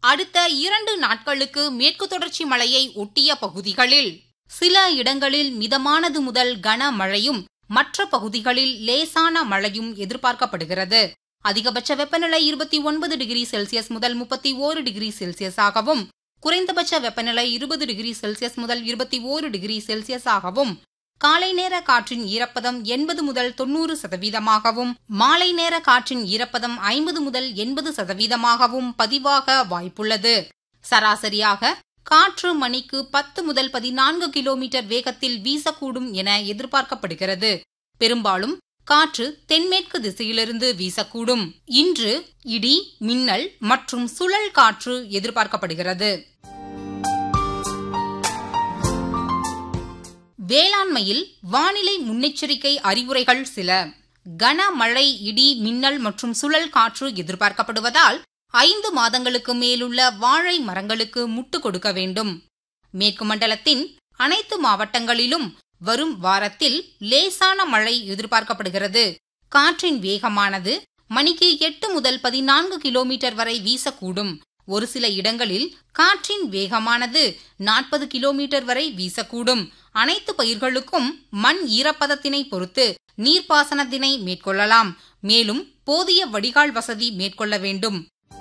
அடுத்த இரண்டு நாட்களுக்கு மேற்கு தொடர்ச்சி மலையை ஒட்டிய பகுதிகளில் சில இடங்களில் மிதமானது முதல் கனமழையும் மற்ற பகுதிகளில் லேசான மழையும் எதிர்பார்க்கப்படுகிறது அதிகபட்ச வெப்பநிலை இருபத்தி ஒன்பது டிகிரி செல்சியஸ் முதல் முப்பத்தி ஓரு டிகிரி செல்சியஸாகவும் குறைந்தபட்ச வெப்பநிலை இருபது டிகிரி செல்சியஸ் முதல் இருபத்தி ஓரு டிகிரி செல்சியஸாகவும் காலை நேர காற்றின் ஈரப்பதம் எண்பது முதல் தொன்னூறு சதவீதமாகவும் மாலை நேர காற்றின் ஈரப்பதம் ஐம்பது முதல் எண்பது சதவீதமாகவும் பதிவாக வாய்ப்புள்ளது சராசரியாக காற்று மணிக்கு பத்து முதல் பதினான்கு கிலோமீட்டர் வேகத்தில் வீசக்கூடும் என எதிர்பார்க்கப்படுகிறது பெரும்பாலும் காற்று தென்மேற்கு திசையிலிருந்து வீசக்கூடும் இன்று இடி மின்னல் மற்றும் சுழல் காற்று எதிர்பார்க்கப்படுகிறது வேளாண்மையில் வானிலை முன்னெச்சரிக்கை அறிவுரைகள் சில கனமழை இடி மின்னல் மற்றும் சுழல் காற்று எதிர்பார்க்கப்படுவதால் ஐந்து மாதங்களுக்கு மேலுள்ள வாழை மரங்களுக்கு முட்டு கொடுக்க வேண்டும் மேற்கு மண்டலத்தின் அனைத்து மாவட்டங்களிலும் வரும் வாரத்தில் லேசான மழை எதிர்பார்க்கப்படுகிறது காற்றின் வேகமானது மணிக்கு எட்டு முதல் பதினான்கு கிலோமீட்டர் வரை வீசக்கூடும் ஒரு சில இடங்களில் காற்றின் வேகமானது நாற்பது கிலோமீட்டர் வரை வீசக்கூடும் அனைத்து பயிர்களுக்கும் மண் ஈரப்பதத்தினை பொறுத்து நீர்ப்பாசனத்தினை மேற்கொள்ளலாம் மேலும் போதிய வடிகால் வசதி மேற்கொள்ள வேண்டும்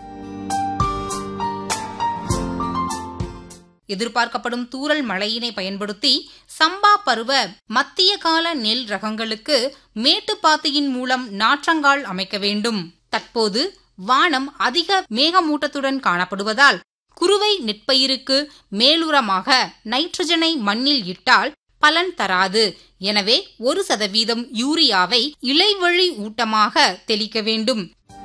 எதிர்பார்க்கப்படும் தூறல் மழையினை பயன்படுத்தி சம்பா பருவ மத்திய கால நெல் ரகங்களுக்கு மேட்டுப்பாத்தியின் மூலம் நாற்றங்கால் அமைக்க வேண்டும் தற்போது வானம் அதிக மேகமூட்டத்துடன் காணப்படுவதால் குறுவை நெற்பயிருக்கு மேலுரமாக நைட்ரஜனை மண்ணில் இட்டால் பலன் தராது எனவே ஒரு சதவீதம் யூரியாவை இலைவழி ஊட்டமாக தெளிக்க வேண்டும்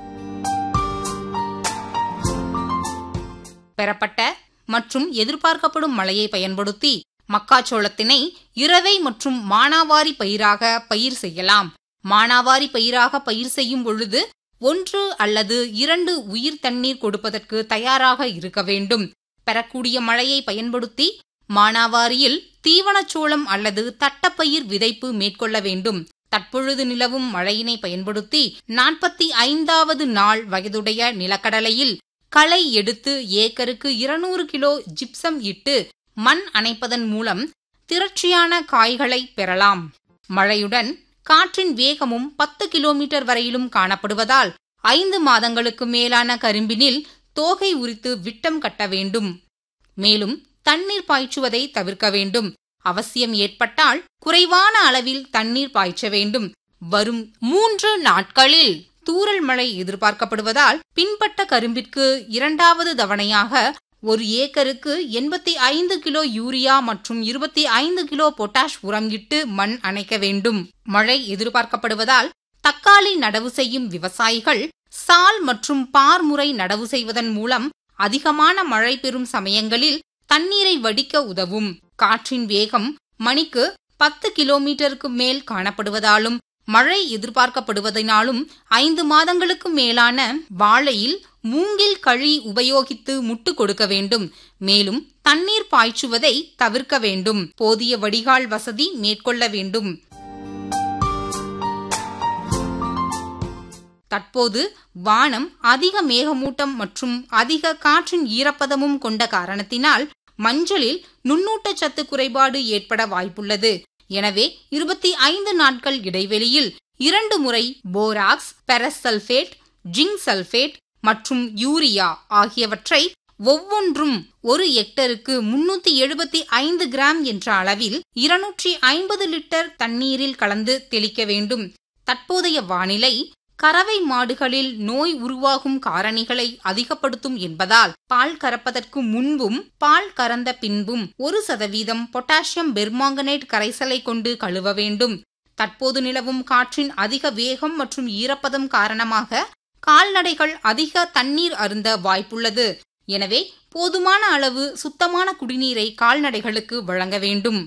பெறப்பட்ட மற்றும் எதிர்பார்க்கப்படும் மழையை பயன்படுத்தி மக்காச்சோளத்தினை இரவை மற்றும் மானாவாரி பயிராக பயிர் செய்யலாம் மானாவாரி பயிராக பயிர் செய்யும் பொழுது ஒன்று அல்லது இரண்டு உயிர் தண்ணீர் கொடுப்பதற்கு தயாராக இருக்க வேண்டும் பெறக்கூடிய மழையை பயன்படுத்தி மானாவாரியில் தீவனச்சோளம் அல்லது தட்டப்பயிர் விதைப்பு மேற்கொள்ள வேண்டும் தற்பொழுது நிலவும் மழையினை பயன்படுத்தி நாற்பத்தி ஐந்தாவது நாள் வயதுடைய நிலக்கடலையில் களை எடுத்து ஏக்கருக்கு இருநூறு கிலோ ஜிப்சம் இட்டு மண் அணைப்பதன் மூலம் திரட்சியான காய்களை பெறலாம் மழையுடன் காற்றின் வேகமும் பத்து கிலோமீட்டர் வரையிலும் காணப்படுவதால் ஐந்து மாதங்களுக்கு மேலான கரும்பினில் தோகை உரித்து விட்டம் கட்ட வேண்டும் மேலும் தண்ணீர் பாய்ச்சுவதை தவிர்க்க வேண்டும் அவசியம் ஏற்பட்டால் குறைவான அளவில் தண்ணீர் பாய்ச்ச வேண்டும் வரும் மூன்று நாட்களில் தூறல் மழை எதிர்பார்க்கப்படுவதால் பின்பட்ட கரும்பிற்கு இரண்டாவது தவணையாக ஒரு ஏக்கருக்கு எண்பத்தி ஐந்து கிலோ யூரியா மற்றும் இருபத்தி ஐந்து கிலோ பொட்டாஷ் உரம் இட்டு மண் அணைக்க வேண்டும் மழை எதிர்பார்க்கப்படுவதால் தக்காளி நடவு செய்யும் விவசாயிகள் சால் மற்றும் பார் முறை நடவு செய்வதன் மூலம் அதிகமான மழை பெறும் சமயங்களில் தண்ணீரை வடிக்க உதவும் காற்றின் வேகம் மணிக்கு பத்து கிலோமீட்டருக்கு மேல் காணப்படுவதாலும் மழை எதிர்பார்க்கப்படுவதனாலும் ஐந்து மாதங்களுக்கு மேலான வாழையில் மூங்கில் கழி உபயோகித்து முட்டு கொடுக்க வேண்டும் மேலும் தண்ணீர் பாய்ச்சுவதை தவிர்க்க வேண்டும் போதிய வடிகால் வசதி மேற்கொள்ள வேண்டும் தற்போது வானம் அதிக மேகமூட்டம் மற்றும் அதிக காற்றின் ஈரப்பதமும் கொண்ட காரணத்தினால் மஞ்சளில் நுண்ணூட்டச்சத்து குறைபாடு ஏற்பட வாய்ப்புள்ளது எனவே இருபத்தி ஐந்து நாட்கள் இடைவெளியில் இரண்டு முறை போராக்ஸ் பெரசல்பேட் ஜிங்க் சல்பேட் மற்றும் யூரியா ஆகியவற்றை ஒவ்வொன்றும் ஒரு ஹெக்டருக்கு முன்னூத்தி எழுபத்தி ஐந்து கிராம் என்ற அளவில் இருநூற்றி ஐம்பது லிட்டர் தண்ணீரில் கலந்து தெளிக்க வேண்டும் தற்போதைய வானிலை கறவை மாடுகளில் நோய் உருவாகும் காரணிகளை அதிகப்படுத்தும் என்பதால் பால் கறப்பதற்கு முன்பும் பால் கறந்த பின்பும் ஒரு சதவீதம் பொட்டாசியம் பெர்மாங்கனேட் கரைசலை கொண்டு கழுவ வேண்டும் தற்போது நிலவும் காற்றின் அதிக வேகம் மற்றும் ஈரப்பதம் காரணமாக கால்நடைகள் அதிக தண்ணீர் அருந்த வாய்ப்புள்ளது எனவே போதுமான அளவு சுத்தமான குடிநீரை கால்நடைகளுக்கு வழங்க வேண்டும்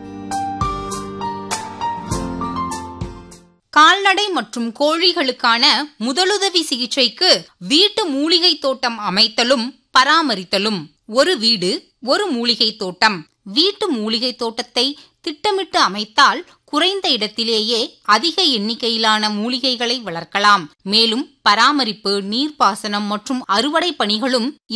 கால்நடை மற்றும் கோழிகளுக்கான முதலுதவி சிகிச்சைக்கு வீட்டு மூலிகை தோட்டம் அமைத்தலும் பராமரித்தலும் ஒரு வீடு ஒரு மூலிகை தோட்டம் வீட்டு மூலிகை தோட்டத்தை திட்டமிட்டு அமைத்தால் குறைந்த இடத்திலேயே அதிக எண்ணிக்கையிலான மூலிகைகளை வளர்க்கலாம் மேலும் பராமரிப்பு நீர்ப்பாசனம் மற்றும் அறுவடை பணிகளும்